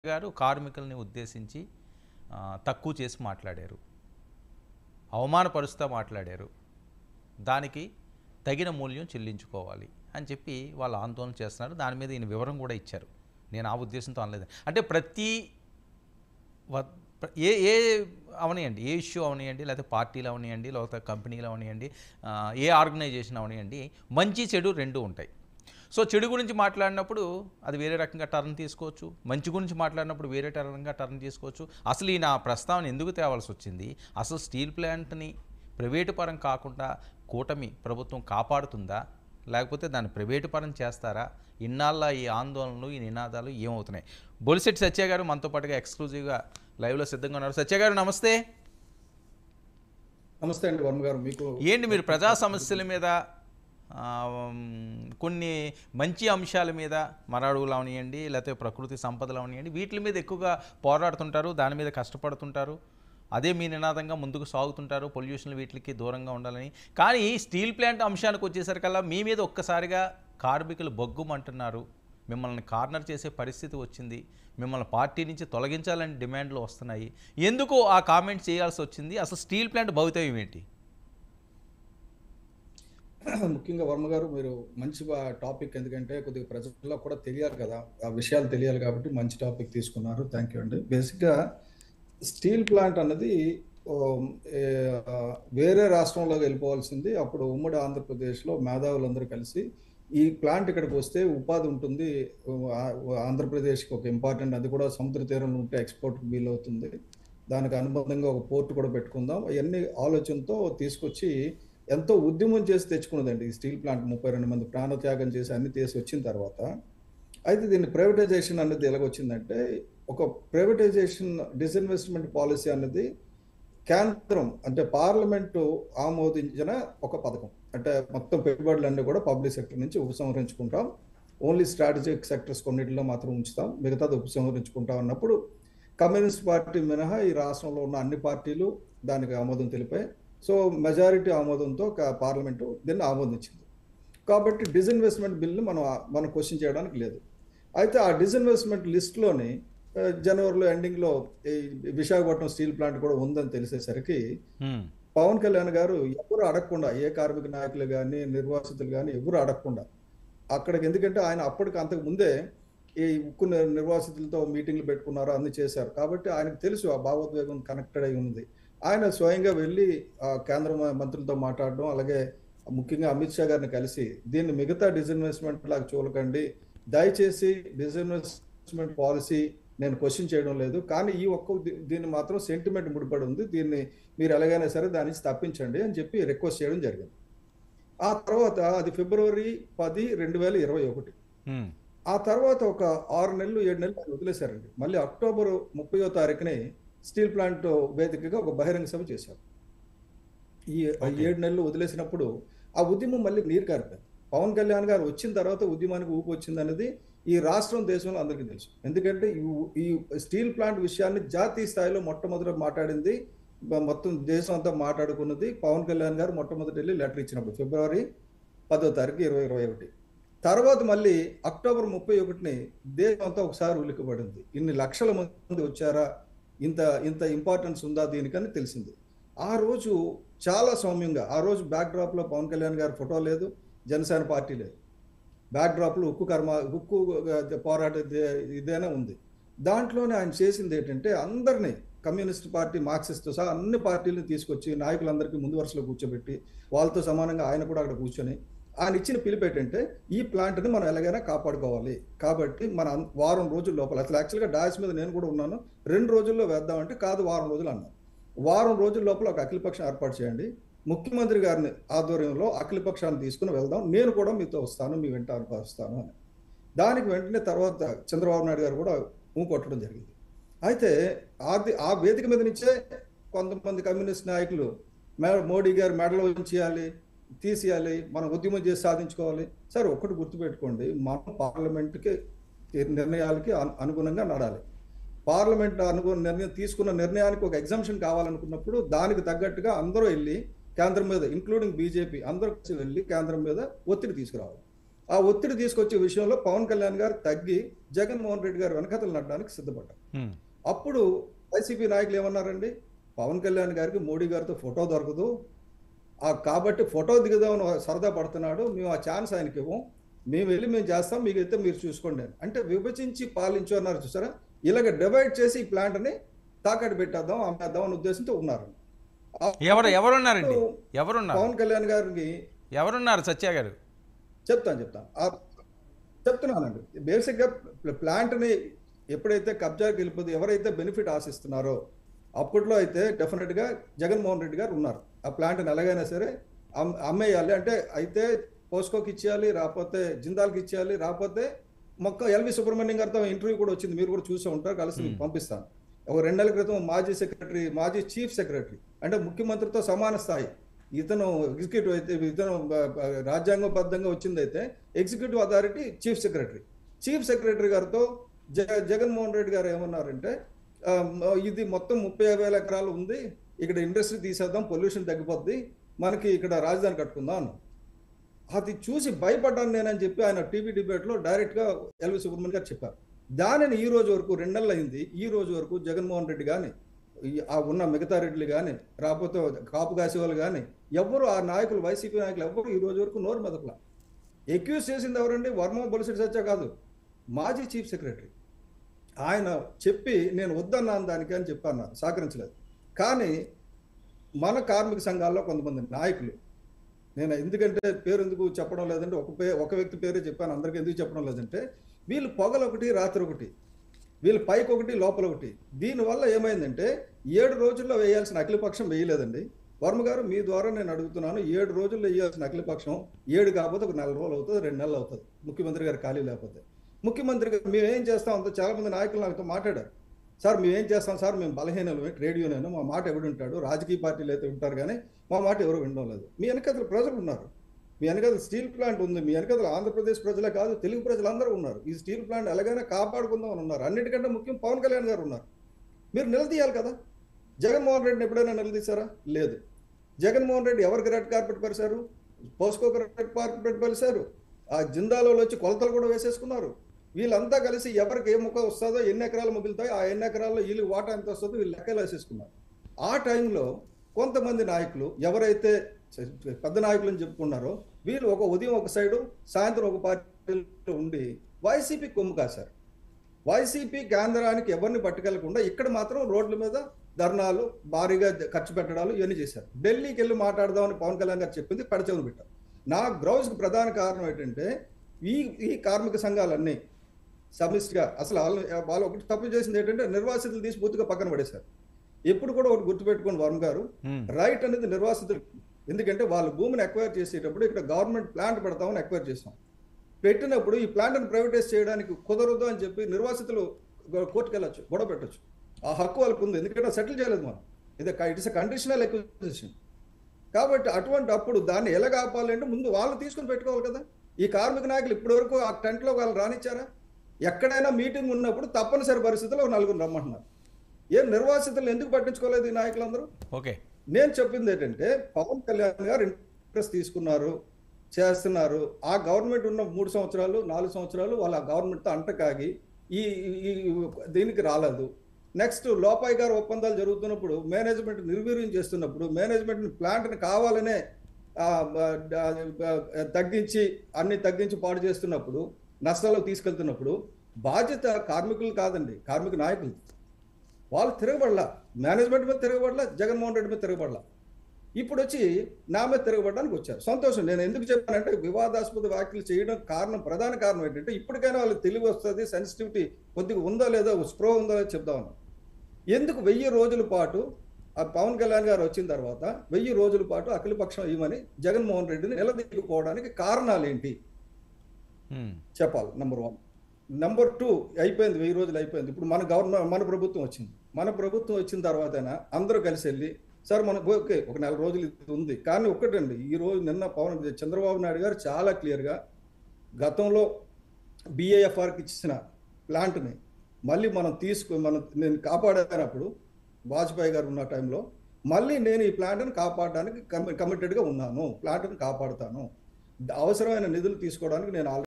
గారు కార్మికుల్ని ఉద్దేశించి ఆ, తక్కువ చేసి మాట్లాడారు అవమానపరుస్తూ మాట్లాడారు దానికి తగిన మూల్యం చెల్లించుకోవాలి అని చెప్పి వాళ్ళు ఆందోళన చేస్తున్నారు దాని మీద ఈయన వివరం కూడా ఇచ్చారు నేను ఆ ఉద్దేశంతో అనలేదు అంటే ప్రతి వ- ప్ర- ఏ ఏ అవనియండి ఏ ఇష్యూ అవనియండి లేకపోతే పార్టీలు అవనియండి లేకపోతే కంపెనీలు అవనియండి ఆ, ఏ ఆర్గనైజేషన్ అవనియండి మంచి చెడు రెండు ఉంటాయి సో చెడు గురించి మాట్లాడినప్పుడు అది వేరే రకంగా టర్న్ తీసుకోవచ్చు మంచి గురించి మాట్లాడినప్పుడు వేరే రకంగా టర్న్ తీసుకోవచ్చు అసలు ఈ నా ప్రస్తావన ఎందుకు తేవాల్సి వచ్చింది అసలు స్టీల్ ప్లాంట్ని ప్రైవేటు పరం కాకుండా కూటమి ప్రభుత్వం కాపాడుతుందా లేకపోతే దాన్ని ప్రైవేటు పరం చేస్తారా ఇన్నాళ్ళ ఈ ఆందోళనలు ఈ నినాదాలు ఏమవుతున్నాయి బొలిశెట్టి సత్య గారు మనతో పాటుగా ఎక్స్క్లూజివ్గా లైవ్లో సిద్ధంగా ఉన్నారు సత్య గారు నమస్తే నమస్తే అండి వర్మ గారు మీకు ఏంటి మీరు ప్రజా సమస్యల మీద ఆ, ఉమ్, కొన్ని మంచి అంశాల మీద మరాడుగులు అవనియండి లేకపోతే ప్రకృతి సంపదలు అవనియండి వీటి మీద ఎక్కువగా పోరాడుతుంటారు దాని మీద కష్టపడుతుంటారు అదే మీ నినాదంగా ముందుకు సాగుతుంటారు పొల్యూషన్ వీటికి దూరంగా ఉండాలని కానీ స్టీల్ ప్లాంట్ అంశానికి వచ్చేసరికల్లా మీ మీద ఒక్కసారిగా కార్మికులు బొగ్గుమంటున్నారు మిమ్మల్ని కార్నర్ చేసే పరిస్థితి వచ్చింది మిమ్మల్ని పార్టీ నుంచి తొలగించాలని డిమాండ్లు వస్తున్నాయి ఎందుకు ఆ కామెంట్ చేయాల్సి వచ్చింది అసలు స్టీల్ ప్లాంట్ భవితవ్యం ఏంటి ముఖ్యంగా వర్మ గారు మీరు మంచి టాపిక్ ఎందుకంటే కొద్దిగా ప్రజల్లో కూడా తెలియాలి కదా ఆ విషయాలు తెలియాలి కాబట్టి మంచి టాపిక్ తీసుకున్నారు థ్యాంక్ యూ అండి బేసిక్గా స్టీల్ ప్లాంట్ అన్నది ఓ, ఏ, ఆ, వేరే రాష్ట్రంలో వెళ్ళిపోవాల్సింది అప్పుడు ఉమ్మడి ఆంధ్రప్రదేశ్లో మేధావులందరూ కలిసి ఈ ప్లాంట్ ఇక్కడికి వస్తే ఉపాధి ఉంటుంది ఆ- ఆంధ్రప్రదేశ్కి ఒక ఇంపార్టెంట్ అది కూడా సముద్ర తీరంలో ఉంటే ఎక్స్పోర్ట్ వీలు అవుతుంది దానికి అనుబంధంగా ఒక పోర్ట్ కూడా పెట్టుకుందాం అవన్నీ ఆలోచనతో తీసుకొచ్చి ఎంతో ఉద్యమం చేసి తెచ్చుకున్నదండి ఈ స్టీల్ ప్లాంట్ ముప్పై రెండు మంది ప్రాణత్యాగం చేసి అన్ని తీసి వచ్చిన తర్వాత అయితే దీన్ని ప్రైవేటైజేషన్ అనేది ఎలాగొచ్చిందంటే ఒక ప్రైవేటైజేషన్ డిస్ఇన్వెస్ట్మెంట్ పాలసీ అనేది కేంద్రం అంటే పార్లమెంటు ఆమోదించిన ఒక పథకం అంటే మొత్తం పెట్టుబడులన్నీ కూడా పబ్లిక్ సెక్టర్ నుంచి ఉపసంహరించుకుంటాం ఓన్లీ స్ట్రాటజిక్ సెక్టర్స్ కొన్నిటిలో మాత్రం ఉంచుతాం మిగతాది ఉపసంహరించుకుంటాం అన్నప్పుడు కమ్యూనిస్ట్ పార్టీ మినహా ఈ రాష్ట్రంలో ఉన్న అన్ని పార్టీలు దానికి ఆమోదం తెలిపాయి సో మెజారిటీ ఆమోదంతో క- పార్లమెంటు దీన్ని ఆమోదించింది కాబట్టి డిస్ఇన్వెస్ట్మెంట్ బిల్ని మనం మనం క్వశ్చన్ చేయడానికి లేదు అయితే ఆ డిస్ఇన్వెస్ట్మెంట్ లిస్ట్లోని ఆ, జనవరిలో ఎండింగ్లో ఈ విశాఖపట్నం స్టీల్ ప్లాంట్ కూడా ఉందని తెలిసేసరికి హ్మ్. పవన్ కళ్యాణ్ గారు ఎవరు అడగకుండా ఏ కార్మిక నాయకులు కానీ నిర్వాసితులు కానీ ఎవరు అడగకుండా అక్కడికి ఎందుకంటే ఆయన అప్పటికి అంతకు ముందే ఈ ఉక్కు ని- నిర్వాసితులతో మీటింగ్లు పెట్టుకున్నారు అన్ని చేశారు కాబట్టి ఆయనకు తెలుసు ఆ భావోద్వేగం కనెక్టెడ్ అయి ఉంది ఆయన స్వయంగా వెళ్ళి ఆ కేంద్ర మ- మంత్రులతో మాట్లాడడం అలాగే ముఖ్యంగా అమిత్ షా గారిని కలిసి దీన్ని మిగతా డిస్ఇన్వెస్ట్మెంట్ లాగా చూడకండి దయచేసి డిస్ఇన్వెస్ట్మెంట్ పాలసీ నేను క్వశ్చన్ చేయడం లేదు కానీ ఈ ఒక్క దీ- దీన్ని మాత్రం సెంటిమెంట్ ముడిపడి ఉంది దీన్ని మీరు ఎలాగైనా సరే దాని నుంచి తప్పించండి అని చెప్పి రిక్వెస్ట్ చేయడం జరిగింది ఆ తర్వాత అది ఫిబ్రవరి పది రెండు వేల ఇరవై ఒకటి హ్మ్. ఆ తర్వాత ఒక ఆరు నెలలు ఏడు నెలలు ఆయన వదిలేశారండి మళ్ళీ అక్టోబర్ ముప్పయో తారీఖుని స్టీల్ ప్లాంట్ వేదికగా ఒక బహిరంగ సభ చేశారు ఈ ఆ Okay. ఏడు నెలలు వదిలేసినప్పుడు ఆ ఉద్యమం మళ్ళీ నీరు కారిపోయింది పవన్ కళ్యాణ్ గారు వచ్చిన తర్వాత ఉద్యమానికి ఊపు వచ్చింది అనేది ఈ రాష్ట్రం దేశంలో అందరికీ తెలుసు ఎందుకంటే ఈ- ఈ స్టీల్ ప్లాంట్ విషయాన్ని జాతీయ స్థాయిలో మొట్టమొదట మాట్లాడింది బ- మొత్తం దేశం అంతా మాట్లాడుకున్నది పవన్ కళ్యాణ్ గారు మొట్టమొదటి వెళ్ళి లెటర్ ఇచ్చినప్పుడు ఫిబ్రవరి పదో తారీఖు ఇరవై ఇరవై ఒకటి తర్వాత మళ్ళీ అక్టోబర్ ముప్పై ఒకటిని దేశం అంతా ఒకసారి ఉలిక్కబడింది ఇన్ని లక్షల మంది వచ్చారా ఇంత ఇంత ఇంపార్టెన్స్ ఉందా దీనికని తెలిసింది ఆ రోజు చాలా సౌమ్యంగా ఆ రోజు బ్యాక్ డ్రాప్లో పవన్ కళ్యాణ్ గారి ఫోటో లేదు జనసేన పార్టీ లేదు బ్యాక్ డ్రాప్లో ఉక్కు కర్మ ఉక్కు ఆ, పోరాట ఇదే- ఇదేనే ఉంది దాంట్లోనే ఆయన చేసింది ఏంటంటే అందరినీ కమ్యూనిస్ట్ పార్టీ మార్క్సిస్ట్ సహా అన్ని పార్టీలను తీసుకొచ్చి నాయకులందరికీ ముందు వరుసలో కూర్చోబెట్టి వాళ్ళతో సమానంగా ఆయన కూడా అక్కడ కూర్చొని ఆయన ఇచ్చిన పిలుపు ఏంటంటే ఈ ప్లాంట్ని మనం ఎలాగైనా కాపాడుకోవాలి కాబట్టి మన అన్- వారం రోజుల లోపల అసలు యాక్చువల్గా డాయస్ మీద నేను కూడా ఉన్నాను రెండు రోజుల్లో వేద్దామంటే కాదు వారం రోజులు అన్నాను వారం రోజుల లోపల ఒక అఖిలపక్షం ఏర్పాటు చేయండి ముఖ్యమంత్రి గారిని ఆధ్వర్యంలో అఖిలపక్షాన్ని తీసుకుని వెళ్దాం నేను కూడా మీతో వస్తాను మీ వెంట వస్తాను అని దానికి వెంటనే తర్వాత చంద్రబాబు నాయుడు గారు కూడా ఊ కొట్టడం జరిగింది అయితే అది ఆ వేదిక మీద నుంచే కొంతమంది కమ్యూనిస్ట్ నాయకులు మే- మోడీ గారు మెడలో ఉంచేయాలి తీసేయాలి మనం ఉద్యమం చేసి సాధించుకోవాలి సరే ఒక్కటి గుర్తుపెట్టుకోండి మనం పార్లమెంట్కి నిర్ణయాలకి అను- అనుగుణంగా నడాలి పార్లమెంట్ అనుగుణ నిర్ణయం తీసుకున్న నిర్ణయానికి ఒక ఎగ్జామ్షన్ కావాలనుకున్నప్పుడు దానికి తగ్గట్టుగా అందరూ వెళ్ళి కేంద్రం మీద ఇంక్లూడింగ్ బీజేపీ అందరూ కలిసి వెళ్ళి కేంద్రం మీద ఒత్తిడి తీసుకురావాలి ఆ ఒత్తిడి తీసుకొచ్చే విషయంలో పవన్ కళ్యాణ్ గారు తగ్గి జగన్మోహన్ రెడ్డి గారు వెనకతలు నడడానికి సిద్ధపడ్డారు ఉమ్, అప్పుడు వైసీపీ నాయకులు ఏమన్నారండి పవన్ కళ్యాణ్ గారికి మోడీ గారితో ఫోటో దొరకదు ఆ కాబట్టి ఫోటో దిగుదామని సరదా పడుతున్నాడు మేము ఆ ఛాన్స్ ఆయనకి ఇవ్వం మేము వెళ్ళి మేము చేస్తాం మీకు అయితే మీరు చూసుకోండి అని అంటే విభజించి పాలించు అన్నారు చూసారా ఇలాగ డివైడ్ చేసి ఈ ప్లాంట్ని తాకట్టు పెట్టేద్దాం అమ్మేద్దాం అనే ఉద్దేశంతో ఉన్నారు ఆ ఎవరు ఎవరున్నారండి ఎవరున్నారు పవన్ కళ్యాణ్ గారికి ఎవరున్నారు సత్య గారు చెప్తాను చెప్తాను ఆ చెప్తున్నానండి బేసిక్గా ప్లాంట్ని ఎప్పుడైతే కబ్జాకి వెళ్ళిపోతే ఎవరైతే బెనిఫిట్ ఆశిస్తున్నారో అప్పట్లో అయితే డెఫినెట్గా జగన్మోహన్ రెడ్డి గారు ఉన్నారు ఆ ప్లాంట్ని ఎలాగైనా సరే అమ్- అమ్మేయాలి అంటే అయితే పోస్కోకి ఇచ్చేయాలి రాకపోతే జిందాల్కి ఇచ్చేయాలి రాకపోతే మొక్క ఎల్వి సుబ్రహ్మణ్యం గారితో ఇంటర్వ్యూ కూడా వచ్చింది మీరు కూడా చూసే ఉంటారు కలిసి మీకు పంపిస్తాను ఒక రెండు నెలల క్రితం మాజీ సెక్రటరీ మాజీ చీఫ్ సెక్రటరీ అంటే ముఖ్యమంత్రితో సమాన స్థాయి ఇతను ఎగ్జిక్యూటివ్ అయితే ఇతను బ- బ- రాజ్యాంగబద్ధంగా వచ్చిందైతే executive authority chief secretary chief secretary గారితో జ జగన్మోహన్ రెడ్డి గారు ఏమన్నారంటే ఆ, మ- ఇది మొత్తం ముప్పై వేల ఎకరాలు ఉంది ఇక్కడ ఇండస్ట్రీ తీసేద్దాం పొల్యూషన్ తగ్గిపోద్ది మనకి ఇక్కడ రాజధాని కట్టుకుందాం అన్నారు. అది చూసి భయపడ్డాను నేనని చెప్పి ఆయన టీవీ డిబేట్లో డైరెక్ట్గా ఎల్వి సుబ్రహ్మణ్యం గారు చెప్పారు దానిని ఈ రోజు వరకు రెండు నెలలు అయింది ఈ రోజు వరకు జగన్మోహన్ రెడ్డి కానీ ఆ ఉన్న మిగతా రెడ్లు కానీ రాకపోతే కాపు కాసే వాళ్ళు కానీ ఎవ్వరు ఆ నాయకులు వైసీపీ నాయకులు ఎవ్వరు ఈ రోజు వరకు నోరు మెదపల ఎక్యూజ్ చేసింది ఎవరండి వర్మ బొలిసిడి సత్య కాదు మాజీ చీఫ్ సెక్రటరీ ఆయన చెప్పి నేను వద్దన్నాను దానికి అని చెప్పి అన్నారు సహకరించలేదు కానీ మన కార్మిక సంఘాల్లో కొంతమంది నాయకులు నేను ఎందుకంటే పేరు ఎందుకు చెప్పడం లేదంటే ఒక పే ఒక వ్యక్తి పేరే చెప్పాను అందరికీ ఎందుకు చెప్పడం లేదంటే వీళ్ళు పొగలు ఒకటి రాత్రి ఒకటి వీళ్ళు పైకి ఒకటి లోపల ఒకటి దీనివల్ల ఏమైందంటే ఏడు రోజుల్లో వేయాల్సిన అఖిలపక్షం వేయలేదండి వర్మ గారు మీ ద్వారా నేను అడుగుతున్నాను ఏడు రోజుల్లో వేయాల్సిన అఖిలపక్షం ఏడు కాకపోతే ఒక నెల రోజులు అవుతుంది రెండు నెలలు అవుతుంది ముఖ్యమంత్రి గారు ఖాళీ లేకపోతే ముఖ్యమంత్రి గారు మేము ఏం చేస్తాం అంత చాలా మంది నాయకులు నాతో మాట్లాడారు సార్ మేము ఏం చేస్తాం సార్ మేము బలహీనలు ట్రేడ్ యూనియన్ మా మాట ఎవడు ఉంటాడు రాజకీయ పార్టీలు అయితే ఉంటారు కానీ మా మాట ఎవరు వినడం లేదు మీ వెనకతలు ప్రజలు ఉన్నారు మీ వెనకతల స్టీల్ ప్లాంట్ ఉంది మీ వెనకతల ఆంధ్రప్రదేశ్ ప్రజలే కాదు తెలుగు ప్రజలందరూ ఉన్నారు ఈ స్టీల్ ప్లాంట్ ఎలాగైనా కాపాడుకుందాం అని ఉన్నారు అన్నిటికంటే ముఖ్యం పవన్ కళ్యాణ్ గారు ఉన్నారు మీరు నిలదీయాలి కదా జగన్మోహన్ రెడ్డిని ఎప్పుడైనా నిలదీశారా లేదు జగన్మోహన్ రెడ్డి ఎవరికి రెడ్ కార్పెట్ పరిశారు పోస్కోకు రెడ్ కార్పెట్ పరిశారు ఆ జిందాలో వచ్చి కొలతలు కూడా వేసేసుకున్నారు వీళ్ళంతా కలిసి ఎవరికి ఏ ముఖం వస్తుందో ఎన్ని ఎకరాలు మిగులుతాయో ఆ ఎన్ని ఎకరాల్లో వీళ్ళు వాటా ఎంత వస్తుందో వీళ్ళు లెక్కలు వేసేసుకున్నారు ఆ టైంలో కొంతమంది నాయకులు ఎవరైతే పెద్ద నాయకులు అని చెప్పుకున్నారో వీళ్ళు ఒక ఉదయం ఒక సైడు సాయంత్రం ఒక పార్టీలో ఉండి వైసీపీ కొమ్ము కాశారు వైసీపీ కేంద్రానికి ఎవరిని పట్టుకెళ్లకుండా ఇక్కడ మాత్రం రోడ్ల మీద ధర్నాలు భారీగా ఖర్చు పెట్టడాలు ఇవన్నీ చేశారు ఢిల్లీకి వెళ్ళి మాట్లాడదామని పవన్ కళ్యాణ్ గారు చెప్పింది పడచెవును పెట్టారు నా గ్రౌజ్కి ప్రధాన కారణం ఏంటంటే ఈ ఈ కార్మిక సంఘాలన్నీ సమిష్టిగా అసలు వాళ్ళు వాళ్ళు ఒకటి తప్పు చేసింది ఏంటంటే నిర్వాసితులు తీసి పూర్తిగా పక్కన పడేశారు ఎప్పుడు కూడా ఒకటి గుర్తుపెట్టుకోండి వర్మ గారు ఉమ్, రైట్ అనేది నిర్వాసితులు ఎందుకంటే వాళ్ళ భూమిని ఎక్వైర్ చేసేటప్పుడు ఇక్కడ గవర్నమెంట్ ప్లాంట్ పెడతామని ఎక్వైర్ చేస్తాం పెట్టినప్పుడు ఈ ప్లాంట్ని ప్రైవేటైజ్ చేయడానికి కుదరదు అని చెప్పి నిర్వాసితులు గో- కోర్టుకు వెళ్ళొచ్చు గొడవ పెట్టొచ్చు ఆ హక్కు వాళ్ళకు ఉంది ఎందుకంటే సెటిల్ చేయలేదు మనం ఇది ఇట్స్ కండిషనల్ ఎక్విజిషన్ కాబట్టి అటువంటి అప్పుడు దాన్ని ఎలా కాపాలంటే ముందు వాళ్ళు తీసుకుని పెట్టుకోవాలి కదా ఈ కార్మిక నాయకులు ఇప్పటివరకు ఆ టెంట్లో వాళ్ళు రానిచ్చారా ఎక్కడైనా మీటింగ్ ఉన్నప్పుడు తప్పనిసరి పరిస్థితుల్లో నలుగురు రమ్మంటున్నారు ఏం నిర్వాసితులు ఎందుకు పట్టించుకోలేదు ఈ నాయకులందరూ ఓకే నేను చెప్పింది ఏంటంటే పవన్ కళ్యాణ్ గారు ఇంట్రెస్ట్ తీసుకున్నారు చేస్తున్నారు ఆ గవర్నమెంట్ ఉన్న మూడు సంవత్సరాలు నాలుగు సంవత్సరాలు వాళ్ళ గవర్నమెంట్తో అంటకాగి ఈ ఈ దీనికి రాలేదు నెక్స్ట్ లోపాయి గారు ఒప్పందాలు జరుగుతున్నప్పుడు మేనేజ్మెంట్ నిర్వీర్యం చేస్తున్నప్పుడు మేనేజ్మెంట్ ప్లాంట్ని కావాలనే ఆ, ఆ, ఆ, తగ్గించి అన్ని తగ్గించి పాడు చేస్తున్నప్పుడు నష్టాలకు తీసుకెళ్తున్నప్పుడు బాధ్యత కార్మికులు కాదండి కార్మిక నాయకులు వాళ్ళు తిరగబడలా మేనేజ్మెంట్ మీద తిరగబడలా జగన్మోహన్ రెడ్డి మీద తిరగబడలా ఇప్పుడు వచ్చి నా మీద తిరగబడడానికి వచ్చారు సంతోషం నేను ఎందుకు చెప్పానంటే వివాదాస్పద వ్యాఖ్యలు చేయడం కారణం ప్రధాన కారణం ఏంటంటే ఇప్పటికైనా వాళ్ళకి తెలివి వస్తుంది సెన్సిటివిటీ కొద్దిగా ఉందో లేదో స్ప్రో ఉందో లేదో చెప్దామని ఎందుకు వెయ్యి రోజుల పాటు ఆ పవన్ కళ్యాణ్ గారు వచ్చిన తర్వాత వెయ్యి రోజుల పాటు అఖిలపక్షం ఇవ్వమని జగన్మోహన్ రెడ్డిని నిలదీయకపోవడానికి కారణాలు ఏంటి ఉమ్, చెప్పాలి నెంబర్ వన్ నెంబర్ టూ అయిపోయింది వెయ్యి రోజులు అయిపోయింది ఇప్పుడు మన గవర్నమెంట్ మన ప్రభుత్వం వచ్చింది మన ప్రభుత్వం వచ్చిన తర్వాతైనా అందరూ కలిసి వెళ్ళి సార్ మన ఓకే ఒక నెల రోజులు ఇది ఉంది కానీ ఒక్కటండి ఈ రోజు నిన్న పవన్ చంద్రబాబు నాయుడు గారు చాలా క్లియర్గా గతంలో బిఏఎఫ్ఆర్కి ఇచ్చిన ప్లాంట్ని మళ్ళీ మనం తీసుకు మనం నేను కాపాడినప్పుడు వాజ్పేయి గారు ఉన్న టైంలో మళ్ళీ నేను ఈ ప్లాంట్ని కాపాడడానికి కమి కమిటెడ్గా ఉన్నాను ప్లాంట్ని కాపాడుతాను అవసరమైన నిధులు తీసుకోవడానికి నేను